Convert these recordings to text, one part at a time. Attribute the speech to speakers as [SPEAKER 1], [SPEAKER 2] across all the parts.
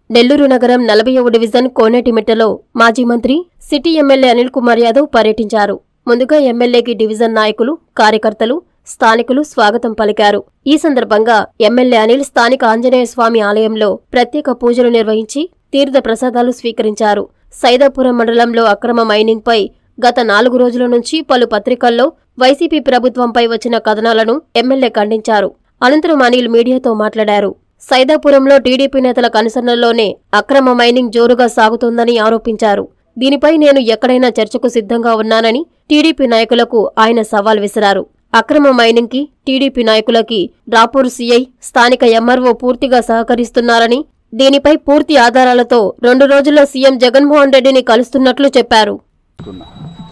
[SPEAKER 1] నెల్లూరు నగరం నలభైవ డివిజన్ కోనేటిమిట్టలో మాజీ మంత్రి సిటీ ఎమ్మెల్యే అనిల్ కుమార్ యాదవ్ పర్యటించారు ముందుగా ఎమ్మెల్యేకి డివిజన్ నాయకులు కార్యకర్తలు స్థానికులు స్వాగతం పలికారు ఈ సందర్భంగా ఎమ్మెల్యే అనిల్ స్థానిక ఆంజనేయ స్వామి ఆలయంలో ప్రత్యేక పూజలు నిర్వహించి తీర్థ ప్రసాదాలు స్వీకరించారు సైదాపురం మండలంలో అక్రమ మైనింగ్పై గత నాలుగు రోజుల నుంచి పలు పత్రికల్లో వైసీపీ ప్రభుత్వంపై వచ్చిన కథనాలను ఎమ్మెల్యే ఖండించారు అనంతరం అనిల్ మీడియాతో మాట్లాడారు సైదాపురంలో టీడీపీ నేతల కనుసన్నల్లోనే అక్రమ మైనింగ్ జోరుగా సాగుతోందని ఆరోపించారు దీనిపై నేను ఎక్కడైనా చర్చకు సిద్ధంగా ఉన్నానని టీడీపీ నాయకులకు ఆయన సవాల్ విసిరారు అక్రమ మైనింగ్ కి టీడీపీ నాయకులకి రాపూర్ సీఐ స్థానిక ఎంఆర్ఓ పూర్తిగా సహకరిస్తున్నారని దీనిపై పూర్తి ఆధారాలతో రెండు రోజుల్లో సీఎం జగన్మోహన్ రెడ్డిని కలుస్తున్నట్లు చెప్పారు
[SPEAKER 2] అనుకున్నా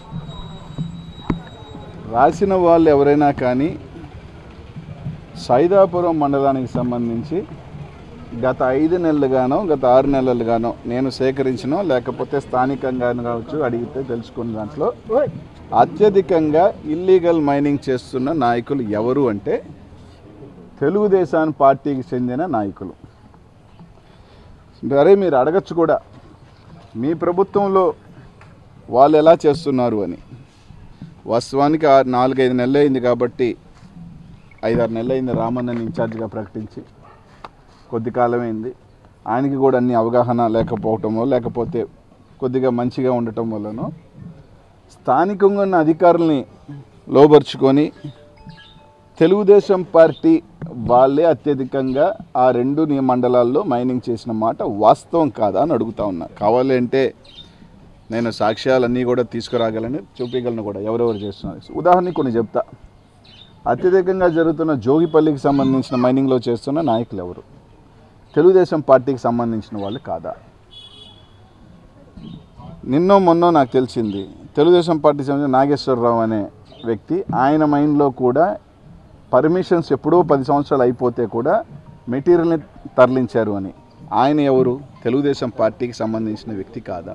[SPEAKER 2] రాసిన వాళ్ళు ఎవరైనా కానీ సైదాపురం మండలానికి సంబంధించి గత ఐదు నెలలుగానో గత ఆరు నెలలుగానో నేను సేకరించినో లేకపోతే స్థానికంగా కావచ్చు అడిగితే తెలుసుకున్న దాంట్లో అత్యధికంగా ఇల్లీగల్ మైనింగ్ చేస్తున్న నాయకులు ఎవరు అంటే తెలుగుదేశం పార్టీకి చెందిన నాయకులు సరే మీరు అడగచ్చు కూడా మీ ప్రభుత్వంలో వాళ్ళు ఎలా చేస్తున్నారు అని వాస్తవానికి ఆ నాలుగైదు నెలలు అయింది కాబట్టి ఐదారు నెలలు అయింది రామన్నని ఇన్ఛార్జిగా ప్రకటించి కొద్ది కాలమైంది ఆయనకి కూడా అన్ని అవగాహన లేకపోవటమో లేకపోతే కొద్దిగా మంచిగా ఉండటం వల్లనో స్థానికంగా ఉన్న అధికారుల్ని లోబరుచుకొని తెలుగుదేశం పార్టీ వాళ్ళే అత్యధికంగా ఆ రెండు ని- మండలాల్లో మైనింగ్ చేసిన మాట వాస్తవం కాదా అని అడుగుతా ఉన్నా కావాలి అంటే నేను సాక్ష్యాలన్నీ కూడా తీసుకురాగలను చూపించగలను కూడా ఎవరెవరు చేస్తున్నారు ఉదాహరణకి కొన్ని చెప్తా అత్యధికంగా జరుగుతున్న జోగిపల్లికి సంబంధించిన మైనింగ్లో చేస్తున్న నాయకులు ఎవరు తెలుగుదేశం పార్టీకి సంబంధించిన వాళ్ళు కాదా నిన్నో మొన్నో నాకు తెలిసింది తెలుగుదేశం పార్టీ సంబంధించిన నాగేశ్వరరావు అనే వ్యక్తి ఆయన మైండ్లో కూడా పర్మిషన్స్ ఎప్పుడో పది సంవత్సరాలు అయిపోతే కూడా మెటీరియల్ని తరలించారు అని ఆయన ఎవరు తెలుగుదేశం పార్టీకి సంబంధించిన వ్యక్తి కాదా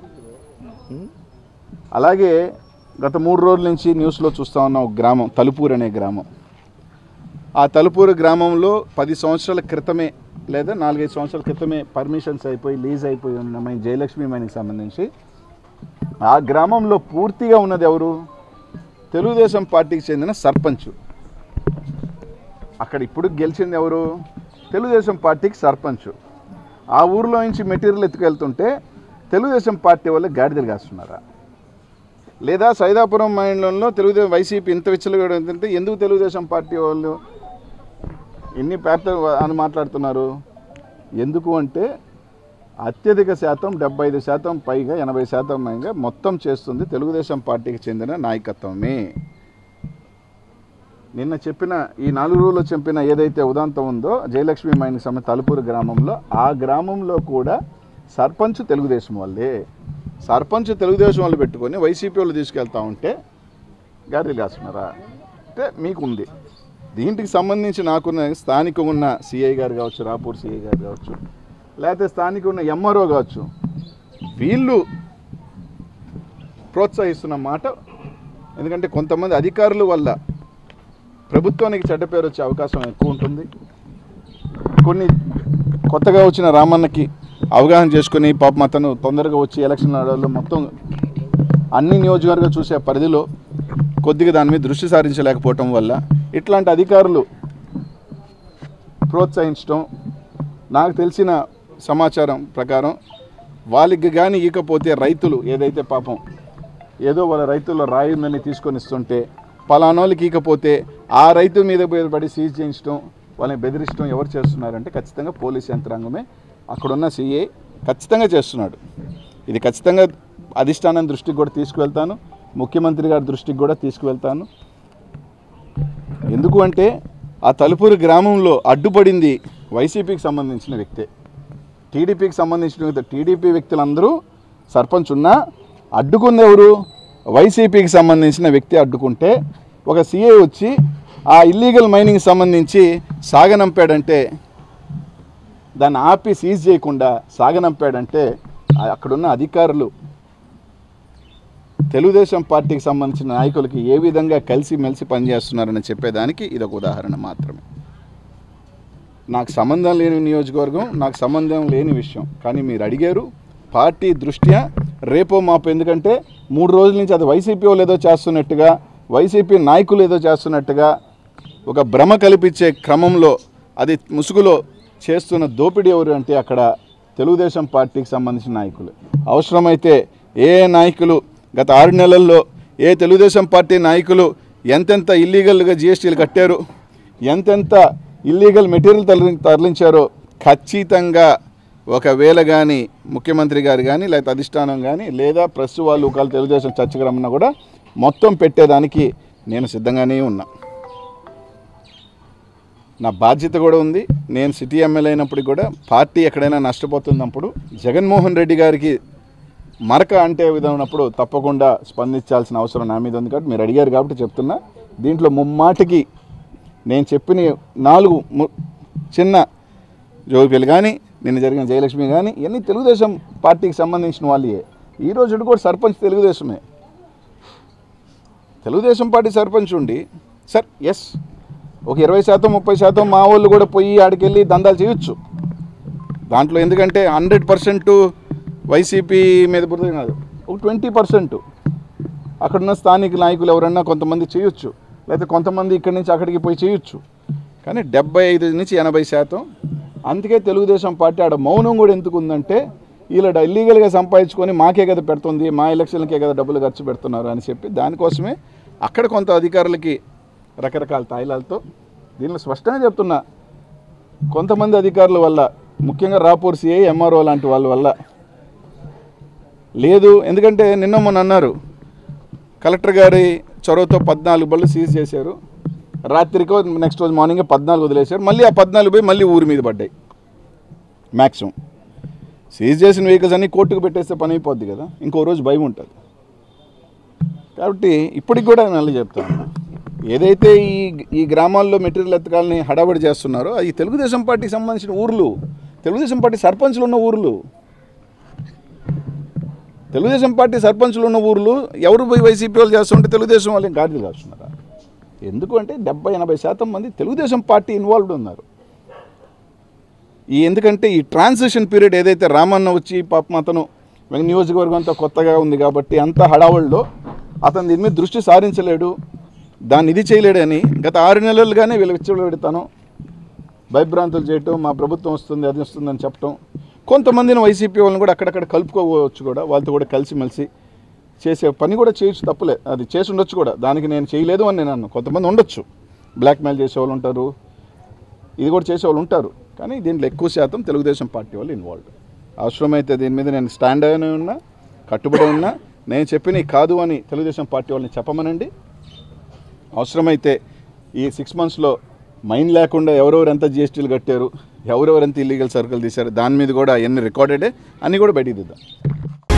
[SPEAKER 2] అలాగే గత మూడు రోజుల నుంచి న్యూస్లో చూస్తా ఉన్న ఒక గ్రామం తలుపూరు అనే గ్రామం ఆ తలుపూరు గ్రామంలో పది సంవత్సరాల క్రితమే లేదా నాలుగైదు సంవత్సరాల క్రితమే పర్మిషన్స్ అయిపోయి లీజ్ అయిపోయి ఉన్న మన జయలక్ష్మి మైనికి సంబంధించి ఆ గ్రామంలో పూర్తిగా ఉన్నది ఎవరు తెలుగుదేశం పార్టీకి చెందిన సర్పంచ్ అక్కడ ఇప్పుడు గెలిచింది ఎవరు తెలుగుదేశం పార్టీకి సర్పంచ్ ఆ ఊర్లో నుంచి మెటీరియల్ ఎత్తుకెళ్తుంటే తెలుగుదేశం పార్టీ వాళ్ళు గాడిదలు కాస్తున్నారా లేదా సైదాపురం మండలంలో తెలుగుదేశం వైసీపీ ఇంత విచ్చలుగా ఏంటంటే ఎందుకు తెలుగుదేశం పార్టీ వాళ్ళు ఎన్ని పేపర్ అని మాట్లాడుతున్నారు ఎందుకు అంటే అత్యధిక శాతం డెబ్బై ఐదు శాతం పైగా ఎనభై శాతం పైగా మొత్తం చేస్తుంది తెలుగుదేశం పార్టీకి చెందిన నాయకత్వమే నిన్న చెప్పిన ఈ నాలుగు రోజుల్లో చెప్పిన ఏదైతే ఉదాంతం ఉందో జయలక్ష్మి మైన్ సమ తలుపూరు గ్రామంలో ఆ గ్రామంలో కూడా సర్పంచ్ తెలుగుదేశం వాళ్ళే సర్పంచ్ తెలుగుదేశం వాళ్ళు పెట్టుకొని వైసీపీ వాళ్ళు తీసుకెళ్తా ఉంటే గాడిలు కాస్తున్నారా అంటే మీకుంది దీంటికి సంబంధించి నాకున్న స్థానికంగా ఉన్న సిఐ గారు కావచ్చు రాపూర్ సిఐ గారు కావచ్చు లేకపోతే స్థానిక ఉన్న ఎంఆర్ఓ కావచ్చు వీళ్ళు ప్రోత్సహిస్తున్న మాట ఎందుకంటే కొంతమంది అధికారుల వల్ల ప్రభుత్వానికి చెడ్డ పేరు వచ్చే అవకాశం ఎక్కువ ఉంటుంది కొన్ని కొత్తగా వచ్చిన రామన్నకి అవగాహన చేసుకుని పాపం అతను తొందరగా వచ్చి ఎలక్షన్ ఆడవాళ్ళు మొత్తం అన్ని నియోజకవర్గాలు చూసే పరిధిలో కొద్దిగా దాని మీద దృష్టి సారించలేకపోవటం వల్ల ఇట్లాంటి అధికారులు ప్రోత్సహించడం నాకు తెలిసిన సమాచారం ప్రకారం వాళ్ళకి కానీ ఇకపోతే రైతులు ఏదైతే పాపం ఏదో వాళ్ళ రైతుల్లో రాయి ఉందని తీసుకొని ఇస్తుంటే పలానోళ్ళకి ఇకపోతే ఆ రైతు మీద పోయి పడి సీజ్ చేయించడం వాళ్ళని బెదిరించడం ఎవరు చేస్తున్నారంటే ఖచ్చితంగా పోలీస్ యంత్రాంగమే అక్కడున్న సిఐ ఖచ్చితంగా చేస్తున్నాడు ఇది ఖచ్చితంగా అధిష్టానం దృష్టికి కూడా తీసుకువెళ్తాను ముఖ్యమంత్రి గారి దృష్టికి కూడా తీసుకువెళ్తాను ఎందుకు అంటే ఆ తలుపూరు గ్రామంలో అడ్డుపడింది వైసీపీకి సంబంధించిన వ్యక్తే టీడీపీకి సంబంధించిన వ్యక్తి టీడీపీ వ్యక్తులందరూ సర్పంచ్ ఉన్నా అడ్డుకుంది ఎవరు వైసీపీకి సంబంధించిన వ్యక్తి అడ్డుకుంటే ఒక సీఏ వచ్చి ఆ ఇల్లీగల్ మైనింగ్ సంబంధించి సాగనంపాడంటే దాన్ని ఆపి సీజ్ చేయకుండా సాగనంపాడంటే ఆ- అక్కడున్న అధికారులు తెలుగుదేశం పార్టీకి సంబంధించిన నాయకులకి ఏ విధంగా కలిసి మెలిసి పనిచేస్తున్నారని చెప్పేదానికి ఇది ఒక ఉదాహరణ మాత్రమే నాకు సంబంధం లేని నియోజకవర్గం నాకు సంబంధం లేని విషయం కానీ మీరు అడిగారు పార్టీ దృష్ట్యా రేపో మాపు ఎందుకంటే మూడు రోజుల నుంచి అది వైసీపీ వాళ్ళు ఏదో చేస్తున్నట్టుగా వైసీపీ నాయకులు ఏదో చేస్తున్నట్టుగా ఒక భ్రమ కల్పించే క్రమంలో అది ముసుగులో చేస్తున్న దోపిడీ ఎవరు అంటే అక్కడ తెలుగుదేశం పార్టీకి సంబంధించిన నాయకులు అవసరమైతే ఏ నాయకులు గత ఆరు నెలల్లో ఏ తెలుగుదేశం పార్టీ నాయకులు ఎంతెంత ఇల్లీగల్గా జిఎస్టీలు కట్టారు ఎంతెంత ఇల్లీగల్ మెటీరియల్ తరలి తరలించారో ఖచ్చితంగా ఒకవేళ కానీ ముఖ్యమంత్రి గారు కానీ లేకపోతే అధిష్టానం కానీ లేదా ప్రెస్ వాళ్ళు ఒకవేళ తెలుగుదేశం చర్చకు రమ్మన్నా కూడా మొత్తం పెట్టేదానికి నేను సిద్ధంగానే ఉన్నా నా బాధ్యత కూడా ఉంది నేను సిటీ ఎమ్మెల్యే అయినప్పుడు కూడా పార్టీ ఎక్కడైనా నష్టపోతున్నప్పుడు జగన్మోహన్ రెడ్డి గారికి మరక అంటే విధమైనప్పుడు తప్పకుండా స్పందించాల్సిన అవసరం నా మీద ఉంది కాబట్టి మీరు అడిగారు కాబట్టి చెప్తున్నా దీంట్లో ముమ్మాటికి నేను చెప్పిన నాలుగు ము- చిన్న జోగిపల్లి కానీ నిన్న జరిగిన జయలక్ష్మి కానీ ఇవన్నీ తెలుగుదేశం పార్టీకి సంబంధించిన వాళ్ళే ఈ రోజు కూడా సర్పంచ్ తెలుగుదేశమే తెలుగుదేశం పార్టీ సర్పంచ్ ఉండి సార్ ఎస్ ఒక ఇరవై శాతం ముప్పై శాతం మా వాళ్ళు కూడా పోయి ఆడికెళ్ళి దందాలు చేయొచ్చు దాంట్లో ఎందుకంటే హండ్రెడ్ పర్సెంట్ వైసీపీ మీద బురద కాదు ఒక ట్వంటీ పర్సెంట్ అక్కడున్న స్థానిక నాయకులు ఎవరన్నా కొంతమంది చేయొచ్చు లేకపోతే కొంతమంది ఇక్కడి నుంచి అక్కడికి పోయి చేయొచ్చు కానీ డెబ్బై ఐదు నుంచి ఎనభై శాతం అందుకే తెలుగుదేశం పార్టీ ఆడ మౌనం కూడా ఎందుకు ఉందంటే వీళ్ళ ఇల్లీగల్గా సంపాదించుకొని మాకే కదా పెడుతుంది మా ఎలక్షన్లకే కదా డబ్బులు ఖర్చు పెడుతున్నారు అని చెప్పి దానికోసమే అక్కడ కొంత అధికారులకి రకరకాల తాయిలాలతో దీనిలో స్పష్టంగా చెప్తున్నా కొంతమంది అధికారుల వల్ల ముఖ్యంగా రాపూర్ సిఐ ఎంఆర్ఓ లాంటి వాళ్ళ వల్ల లేదు ఎందుకంటే నిన్న మొన్న అన్నారు కలెక్టర్ గారి చొరవతో పద్నాలుగు బళ్ళు సీజ్ చేశారు రాత్రికో నెక్స్ట్ రోజు మార్నింగ్ పద్నాలుగు వదిలేశారు మళ్ళీ ఆ పద్నాలుగు పోయి మళ్ళీ ఊరి మీద పడ్డాయి మ్యాక్సిమం సీజ్ చేసిన వెహికల్స్ అన్నీ కోర్టుకు పెట్టేస్తే పని అయిపోద్ది కదా ఇంకో రోజు భయం ఉంటుంది కాబట్టి ఇప్పటికి కూడా మళ్ళీ చెప్తాను ఏదైతే ఈ ఈ గ్రామాల్లో మెటీరియల్ ఎత్తకాలని హడావడి చేస్తున్నారో అది తెలుగుదేశం పార్టీకి సంబంధించిన ఊర్లు తెలుగుదేశం పార్టీ సర్పంచ్లు ఉన్న ఊర్లు తెలుగుదేశం పార్టీ సర్పంచ్లు ఉన్న ఊర్లు ఎవరు పోయి వైసీపీ వాళ్ళు చేస్తుంటే తెలుగుదేశం వాళ్ళు ఏం గాడిదలు కాస్తున్నారా ఎందుకు అంటే డెబ్బై ఎనభై శాతం మంది తెలుగుదేశం పార్టీ ఇన్వాల్వ్డ్ ఉన్నారు ఈ ఎందుకంటే ఈ ట్రాన్సిషన్ పీరియడ్ ఏదైతే రామన్న వచ్చి పాపం అతను వెంక నియోజకవర్గం అంతా కొత్తగా ఉంది కాబట్టి అంత హడావుల్లో అతను దీని మీద దృష్టి సారించలేడు దాన్ని ఇది చేయలేడని గత ఆరు నెలలుగానే వీళ్ళు విచ్చలబెడతాను భయభ్రాంతులు చేయటం మా ప్రభుత్వం వస్తుంది అది వస్తుందని చెప్పటం కొంతమందిని వైసీపీ వాళ్ళని కూడా అక్కడక్కడ కలుపుకోవచ్చు కూడా వాళ్ళతో కూడా కలిసిమెలిసి చేసే పని కూడా చేయొచ్చు తప్పులే అది చేసి ఉండొచ్చు కూడా దానికి నేను చేయలేదు అని నేను అన్నాను కొంతమంది ఉండొచ్చు బ్లాక్మెయిల్ చేసేవాళ్ళు ఉంటారు ఇది కూడా చేసేవాళ్ళు ఉంటారు కానీ దీంట్లో ఎక్కువ శాతం తెలుగుదేశం పార్టీ వాళ్ళు ఇన్వాల్వ్ అవసరమైతే దీని మీద నేను స్టాండ్ అయిన ఉన్నా కట్టుబడి ఉన్నా నేను చెప్పిన కాదు అని తెలుగుదేశం పార్టీ వాళ్ళని చెప్పమనండి అవసరమైతే ఈ సిక్స్ మంత్స్లో మైండ్ లేకుండా ఎవరెవరు ఎంత జిఎస్టీలు కట్టారు ఎవరెవరు ఎంత ఇల్లీగల్ సరుకులు తీశారు దాని మీద కూడా అవన్నీ రికార్డెడే అన్నీ కూడా బయటికి దిద్దాం